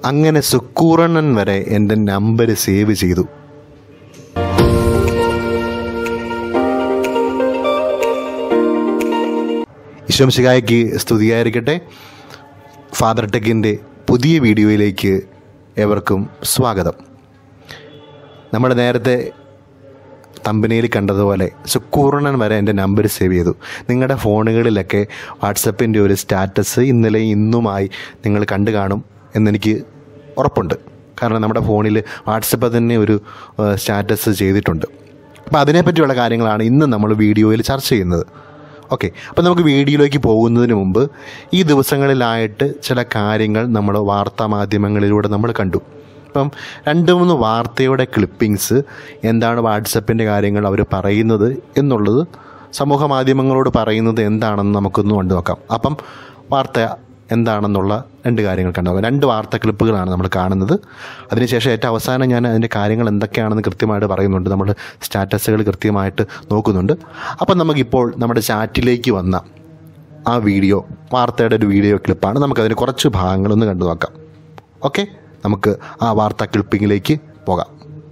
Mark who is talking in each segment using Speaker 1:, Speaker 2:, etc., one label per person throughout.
Speaker 1: അങ്ങനെ സുക്കൂറണ്ണൻ വരെ എൻ്റെ നമ്പർ സേവ് ചെയ്തു ഈശ്വംശികായ്ക്ക് സ്തുതിയായിരിക്കട്ടെ ഫാദർ ടെക്കിൻ്റെ പുതിയ വീഡിയോയിലേക്ക് ഏവർക്കും സ്വാഗതം നമ്മൾ നേരത്തെ തമ്പനിയിൽ കണ്ടതുപോലെ സുക്കൂർണൻ വരെ എൻ്റെ നമ്പർ സേവ് ചെയ്തു നിങ്ങളുടെ ഫോണുകളിലൊക്കെ വാട്സപ്പിൻ്റെ ഒരു സ്റ്റാറ്റസ് ഇന്നലെ ഇന്നുമായി നിങ്ങൾ കണ്ടു കാണും എന്നെനിക്ക് ഉറപ്പുണ്ട് കാരണം നമ്മുടെ ഫോണിൽ വാട്സപ്പ് തന്നെ ഒരു സ്റ്റാറ്റസ് ചെയ്തിട്ടുണ്ട് അപ്പോൾ അതിനെപ്പറ്റിയുള്ള കാര്യങ്ങളാണ് ഇന്ന് നമ്മൾ വീഡിയോയിൽ ചർച്ച ചെയ്യുന്നത് ഓക്കെ അപ്പോൾ നമുക്ക് വീഡിയോയിലേക്ക് പോകുന്നതിന് മുമ്പ് ഈ ദിവസങ്ങളിലായിട്ട് ചില കാര്യങ്ങൾ നമ്മൾ വാർത്താ മാധ്യമങ്ങളിലൂടെ നമ്മൾ കണ്ടു ഇപ്പം രണ്ട് മൂന്ന് വാർത്തയുടെ ക്ലിപ്പിങ്സ് എന്താണ് വാട്സപ്പിൻ്റെ കാര്യങ്ങൾ അവർ പറയുന്നത് എന്നുള്ളത് സമൂഹ മാധ്യമങ്ങളോട് പറയുന്നത് എന്താണെന്ന് നമുക്കൊന്ന് കണ്ടു നോക്കാം അപ്പം വാർത്ത എന്താണെന്നുള്ള രണ്ട് കാര്യങ്ങൾ കണ്ടു നോക്കാം രണ്ട് വാർത്ത ക്ലിപ്പുകളാണ് നമ്മൾ കാണുന്നത് അതിനുശേഷം ഏറ്റവും അവസാനം ഞാൻ അതിൻ്റെ കാര്യങ്ങൾ എന്തൊക്കെയാണെന്ന് കൃത്യമായിട്ട് പറയുന്നുണ്ട് നമ്മൾ സ്റ്റാറ്റസുകൾ കൃത്യമായിട്ട് നോക്കുന്നുണ്ട് അപ്പം നമുക്കിപ്പോൾ നമ്മുടെ ചാറ്റിലേക്ക് വന്ന ആ വീഡിയോ വാർത്തയുടെ ഒരു വീഡിയോ ക്ലിപ്പാണ് നമുക്കതിന് കുറച്ച് ഭാഗങ്ങളൊന്ന് കണ്ടു നോക്കാം ഓക്കെ നമുക്ക് ആ വാർത്താ ക്ലിപ്പിങ്ങിലേക്ക് പോകാം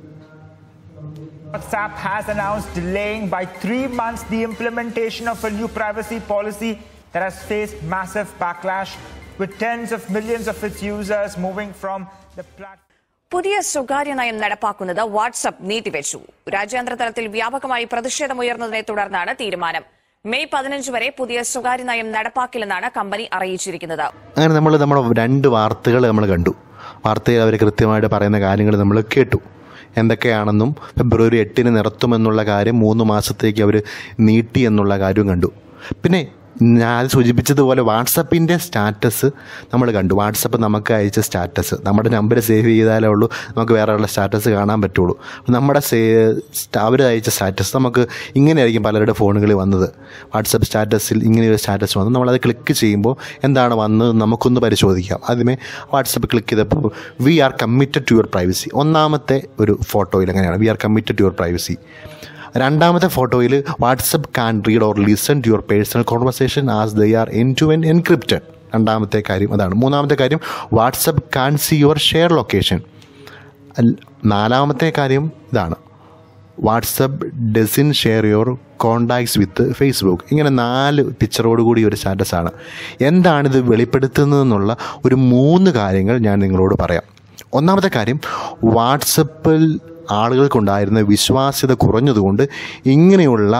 Speaker 2: WhatsApp has announced delaying by three months the implementation of a new privacy policy that has faced massive backlash, with tens of millions of its users moving from the platform.
Speaker 3: പുതിയ സ്വകാര്യ നയം നടപ്പാക്കുന്നത് WhatsApp നീട്ടിവെച്ചു രാജ്യാന്തര തലത്തിൽ വ്യാപകമായി പ്രതിഷേധമുയർന്നതിനെ തുടർന്നാണ് തീരുമാനം May പതിനഞ്ച് വരെ പുതിയ സ്വകാര്യ നയം നടപ്പാക്കില്ലെന്നാണ് കമ്പനി അറിയിച്ചിരിക്കുന്നത്
Speaker 1: അങ്ങനെ നമ്മൾ നമ്മുടെ രണ്ട് വാർത്തകൾ നമ്മൾ കണ്ടു വാർത്തയിൽ അവർ കൃത്യമായിട്ട് പറയുന്ന കാര്യങ്ങൾ നമ്മൾ കേട്ടു എന്തൊക്കെയാണെന്നും ഫെബ്രുവരി എട്ടിന് നിർത്തുമെന്നുള്ള കാര്യം മൂന്ന് മാസത്തേക്ക് അവർ നീട്ടി എന്നുള്ള കാര്യവും കണ്ടു പിന്നെ ഞാൻ സൂചിപ്പിച്ചതുപോലെ വാട്സപ്പിൻ്റെ സ്റ്റാറ്റസ് നമ്മൾ കണ്ടു വാട്സപ്പ് നമുക്ക് അയച്ച സ്റ്റാറ്റസ് നമ്മുടെ നമ്പർ സേവ് ചെയ്താലേ ഉള്ളൂ നമുക്ക് വേറെ ഉള്ള സ്റ്റാറ്റസ് കാണാൻ പറ്റുള്ളൂ നമ്മുടെ സേ അവർ അയച്ച സ്റ്റാറ്റസ് നമുക്ക് ഇങ്ങനെയായിരിക്കും പലരുടെ ഫോണുകളിൽ വന്നത് വാട്സപ്പ് സ്റ്റാറ്റസിൽ ഇങ്ങനെ ഒരു സ്റ്റാറ്റസ് വന്നു നമ്മളത് ക്ലിക്ക് ചെയ്യുമ്പോൾ എന്താണ് വന്നത് നമുക്കൊന്ന് പരിശോധിക്കാം ആദ്യമേ വാട്സപ്പ് ക്ലിക്ക് ചെയ്തപ്പോൾ we are committed to your privacy ഒന്നാമത്തെ ഒരു ഫോട്ടോയിൽ അങ്ങനെയാണ് we are committed to your privacy രണ്ടാമത്തെ ഫോട്ടോയിൽ WhatsApp can read or listen to your personal conversation as they are end to end encrypted രണ്ടാമത്തെ കാര്യം അതാണ് മൂന്നാമത്തെ കാര്യം WhatsApp can see your share location നാലാമത്തെ കാര്യം ഇതാണ് WhatsApp doesn't share your contacts with Facebook ഇങ്ങനെ നാല് പിക്ചറോട് കൂടി ഒരു സ്റ്റാറ്റസാണ് എന്താണിത് വെളിപ്പെടുത്തുന്നതെന്നുള്ള ഒരു മൂന്ന് കാര്യങ്ങൾ ഞാൻ നിങ്ങളോട് പറയാം ഒന്നാമത്തെ കാര്യം വാട്സപ്പിൽ ആളുകൾക്കുണ്ടായിരുന്ന വിശ്വാസ്യത കുറഞ്ഞതുകൊണ്ട് ഇങ്ങനെയുള്ള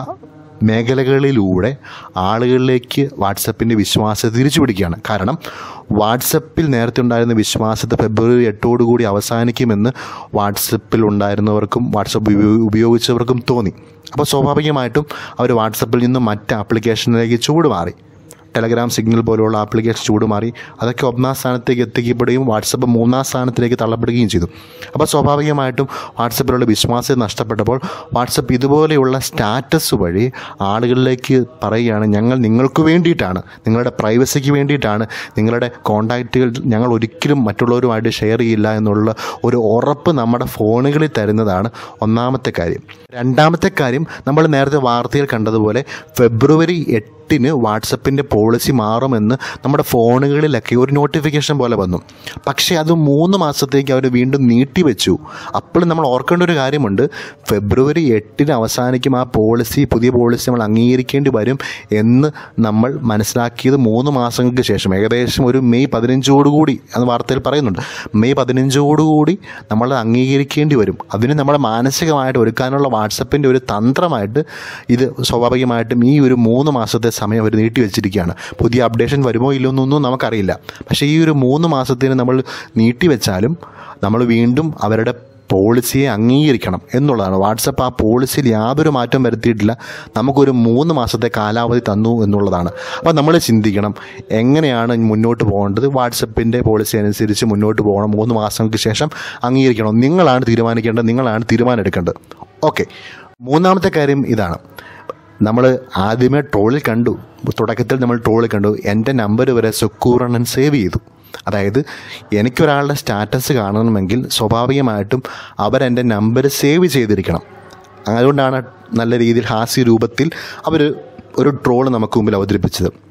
Speaker 1: മേഖലകളിലൂടെ ആളുകളിലേക്ക് വാട്സപ്പിൻ്റെ വിശ്വാസ്യത തിരിച്ചു പിടിക്കുകയാണ് കാരണം വാട്സപ്പിൽ നേരത്തെ ഉണ്ടായിരുന്ന വിശ്വാസ്യത ഫെബ്രുവരി എട്ടോടുകൂടി അവസാനിക്കുമെന്ന് വാട്സപ്പിൽ ഉണ്ടായിരുന്നവർക്കും വാട്സപ്പ് ഉപയോഗിച്ചവർക്കും തോന്നി അപ്പോൾ സ്വാഭാവികമായിട്ടും അവർ വാട്സപ്പിൽ നിന്നും മറ്റ് ആപ്ലിക്കേഷനിലേക്ക് ചൂട് മാറി ടെലഗ്രാം സിഗ്നൽ പോലുള്ള ആപ്ലിക്കേഷൻ ചൂടുമാറി അതൊക്കെ ഒന്നാം സ്ഥാനത്തേക്ക് എത്തിക്കപ്പെടുകയും വാട്സപ്പ് മൂന്നാം സ്ഥാനത്തിലേക്ക് തള്ളപ്പെടുകയും ചെയ്തു അപ്പോൾ സ്വാഭാവികമായിട്ടും വാട്സപ്പിലുള്ള വിശ്വാസ്യത നഷ്ടപ്പെട്ടപ്പോൾ വാട്സപ്പ് ഇതുപോലെയുള്ള സ്റ്റാറ്റസ് വഴി ആളുകളിലേക്ക് പറയുകയാണ് ഞങ്ങൾ നിങ്ങൾക്ക് വേണ്ടിയിട്ടാണ് നിങ്ങളുടെ പ്രൈവസിക്ക് വേണ്ടിയിട്ടാണ് നിങ്ങളുടെ കോണ്ടാക്റ്റുകൾ ഞങ്ങൾ ഒരിക്കലും മറ്റുള്ളവരുമായിട്ട് ഷെയർ ചെയ്യില്ല എന്നുള്ള ഒരു ഉറപ്പ് നമ്മുടെ ഫോണുകളിൽ തരുന്നതാണ് ഒന്നാമത്തെ കാര്യം രണ്ടാമത്തെ കാര്യം നമ്മൾ നേരത്തെ വാർത്തയിൽ കണ്ടതുപോലെ ഫെബ്രുവരി എട്ട് എട്ടിന് വാട്സപ്പിൻ്റെ പോളിസി മാറുമെന്ന് നമ്മുടെ ഫോണുകളിലൊക്കെ ഒരു നോട്ടിഫിക്കേഷൻ പോലെ വന്നു പക്ഷേ അത് മൂന്ന് മാസത്തേക്ക് അവർ വീണ്ടും നീട്ടിവെച്ചു അപ്പോൾ നമ്മൾ ഓർക്കേണ്ട ഒരു കാര്യമുണ്ട് ഫെബ്രുവരി എട്ടിന് അവസാനിക്കും ആ പോളിസി പുതിയ പോളിസി നമ്മൾ അംഗീകരിക്കേണ്ടി വരും എന്ന് നമ്മൾ മനസ്സിലാക്കിയത് മൂന്ന് മാസങ്ങൾക്ക് ശേഷം ഏകദേശം ഒരു മെയ് പതിനഞ്ചോടുകൂടി എന്ന് വാർത്തയിൽ പറയുന്നുണ്ട് മെയ് പതിനഞ്ചോടുകൂടി നമ്മൾ അംഗീകരിക്കേണ്ടി വരും അതിന് നമ്മളെ മാനസികമായിട്ട് ഒരുക്കാനുള്ള വാട്സപ്പിൻ്റെ ഒരു തന്ത്രമായിട്ട് ഇത് സ്വാഭാവികമായിട്ടും ഈ ഒരു മൂന്ന് മാസത്തെ സമയം അവർ നീട്ടി വെച്ചിരിക്കുകയാണ് പുതിയ അപ്ഡേഷൻ വരുമോ ഇല്ലയോ എന്നൊന്നും നമുക്കറിയില്ല പക്ഷേ ഈ ഒരു മൂന്ന് മാസത്തിന് നമ്മൾ നീട്ടിവെച്ചാലും നമ്മൾ വീണ്ടും അവരുടെ പോളിസിയെ അംഗീകരിക്കണം എന്നുള്ളതാണ് വാട്സപ്പ് ആ പോളിസിയിൽ യാതൊരു മാറ്റം വരുത്തിയിട്ടില്ല നമുക്കൊരു മൂന്ന് മാസത്തെ കാലാവധി തന്നു എന്നുള്ളതാണ് അപ്പോൾ നമ്മൾ ചിന്തിക്കണം എങ്ങനെയാണ് മുന്നോട്ട് പോകേണ്ടത് വാട്സപ്പിൻ്റെ പോളിസി അനുസരിച്ച് മുന്നോട്ട് പോകണം മൂന്ന് മാസങ്ങൾക്ക് ശേഷം അംഗീകരിക്കണം നിങ്ങളാണ് തീരുമാനിക്കേണ്ടത് നിങ്ങളാണ് തീരുമാനം എടുക്കേണ്ടത് ഓക്കെ മൂന്നാമത്തെ കാര്യം ഇതാണ് നമ്മൾ ആദ്യമേ ട്രോളിൽ കണ്ടു തുടക്കത്തിൽ നമ്മൾ ട്രോളിൽ കണ്ടു എൻ്റെ നമ്പർ വരെ സുക്കൂറണ്ണൻ സേവ് ചെയ്തു അതായത് എനിക്കൊരാളുടെ സ്റ്റാറ്റസ് കാണണമെങ്കിൽ സ്വാഭാവികമായിട്ടും അവരെൻ്റെ നമ്പർ സേവ് ചെയ്തിരിക്കണം അതുകൊണ്ടാണ് നല്ല രീതിയിൽ ഹാസ്യ രൂപത്തിൽ അവർ ഒരു ട്രോൾ നമുക്ക് മുമ്പിൽ അവതരിപ്പിച്ചത്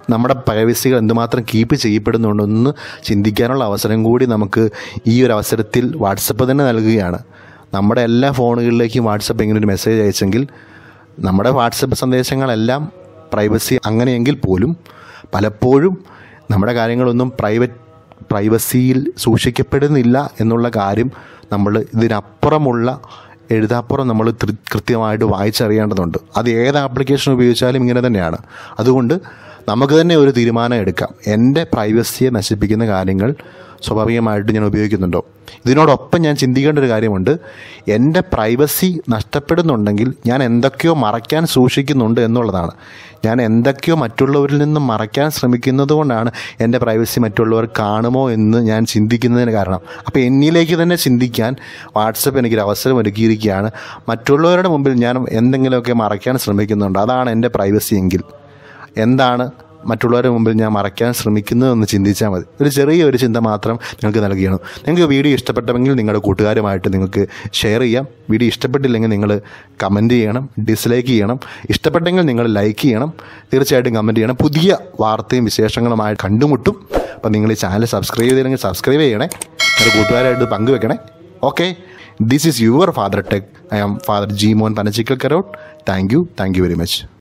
Speaker 1: നമ്മുടെ പ്രൈവസികൾ എന്തുമാത്രം കീപ്പ് ചെയ്യപ്പെടുന്നുണ്ടെന്ന് ചിന്തിക്കാനുള്ള അവസരം കൂടി നമുക്ക് ഈ ഒരു അവസരത്തിൽ വാട്സപ്പ് തന്നെ നൽകുകയാണ് നമ്മുടെ എല്ലാ ഫോണുകളിലേക്കും വാട്സപ്പ് ഇങ്ങനെ ഒരു മെസ്സേജ് അയച്ചെങ്കിൽ നമ്മുടെ വാട്സപ്പ് സന്ദേശങ്ങളെല്ലാം പ്രൈവസി അങ്ങനെയെങ്കിൽ പോലും പലപ്പോഴും നമ്മുടെ കാര്യങ്ങളൊന്നും പ്രൈവറ്റ് പ്രൈവസിയിൽ സൂക്ഷിക്കപ്പെടുന്നില്ല എന്നുള്ള കാര്യം നമ്മൾ ഇതിനപ്പുറമുള്ള എഴുതാപ്പുറം നമ്മൾ തൃ- കൃത്യമായിട്ട് വായിച്ചറിയേണ്ടതുണ്ട് അത് ഏത് ആപ്ലിക്കേഷൻ ഉപയോഗിച്ചാലും ഇങ്ങനെ തന്നെയാണ് അതുകൊണ്ട് നമുക്ക് തന്നെ ഒരു തീരുമാനം എടുക്കാം എൻ്റെ പ്രൈവസിയെ നശിപ്പിക്കുന്ന കാര്യങ്ങൾ സ്വാഭാവികമായിട്ട് ഞാൻ ഉപയോഗിക്കുന്നുണ്ടോ ഇതിനോടൊപ്പം ഞാൻ ചിന്തിക്കേണ്ട ഒരു കാര്യമുണ്ട് എൻ്റെ പ്രൈവസി നഷ്ടപ്പെടുന്നുണ്ടെങ്കിൽ ഞാൻ എന്തൊക്കെയോ മറയ്ക്കാൻ സൂക്ഷിക്കുന്നുണ്ട് എന്നുള്ളതാണ് ഞാൻ എന്തൊക്കെയോ മറ്റുള്ളവരിൽ നിന്ന് മറയ്ക്കാൻ ശ്രമിക്കുന്നത് കൊണ്ടാണ് എൻ്റെ പ്രൈവസി മറ്റുള്ളവർ കാണുമോ എന്ന് ഞാൻ ചിന്തിക്കുന്നതിന് കാരണം അപ്പോൾ എന്നിലേക്ക് തന്നെ ചിന്തിക്കാൻ വാട്സപ്പ് എനിക്കൊരു അവസരം ഒരുക്കിയിരിക്കുകയാണ് മറ്റുള്ളവരുടെ മുമ്പിൽ ഞാൻ എന്തെങ്കിലുമൊക്കെ മറയ്ക്കാൻ ശ്രമിക്കുന്നുണ്ട് അതാണ് എൻ്റെ പ്രൈവസി എങ്കിൽ എന്താണ് മറ്റുള്ളവരുടെ മുമ്പിൽ ഞാൻ മറയ്ക്കാൻ ശ്രമിക്കുന്നതെന്ന് ചിന്തിച്ചാൽ മതി ഒരു ചെറിയ ഒരു ചിന്ത മാത്രം നിങ്ങൾക്ക് നൽകുകയാണ് നിങ്ങൾക്ക് വീഡിയോ ഇഷ്ടപ്പെട്ടെങ്കിൽ നിങ്ങളുടെ കൂട്ടുകാരുമായിട്ട് നിങ്ങൾക്ക് ഷെയർ ചെയ്യാം വീഡിയോ ഇഷ്ടപ്പെട്ടില്ലെങ്കിൽ നിങ്ങൾ കമൻറ്റ് ചെയ്യണം ഡിസ്ലൈക്ക് ചെയ്യണം ഇഷ്ടപ്പെട്ടെങ്കിൽ നിങ്ങൾ ലൈക്ക് ചെയ്യണം തീർച്ചയായിട്ടും കമൻറ്റ് ചെയ്യണം പുതിയ വാർത്തയും വിശേഷങ്ങളുമായി കണ്ടുമുട്ടും അപ്പം നിങ്ങൾ ഈ ചാനൽ സബ്സ്ക്രൈബ് ചെയ്തില്ലെങ്കിൽ സബ്സ്ക്രൈബ് ചെയ്യണേ നിങ്ങളുടെ കൂട്ടുകാരായിട്ട് പങ്കുവെക്കണേ okay this is your father tech I am father Jimon Panachickal Karott thank you thank you very much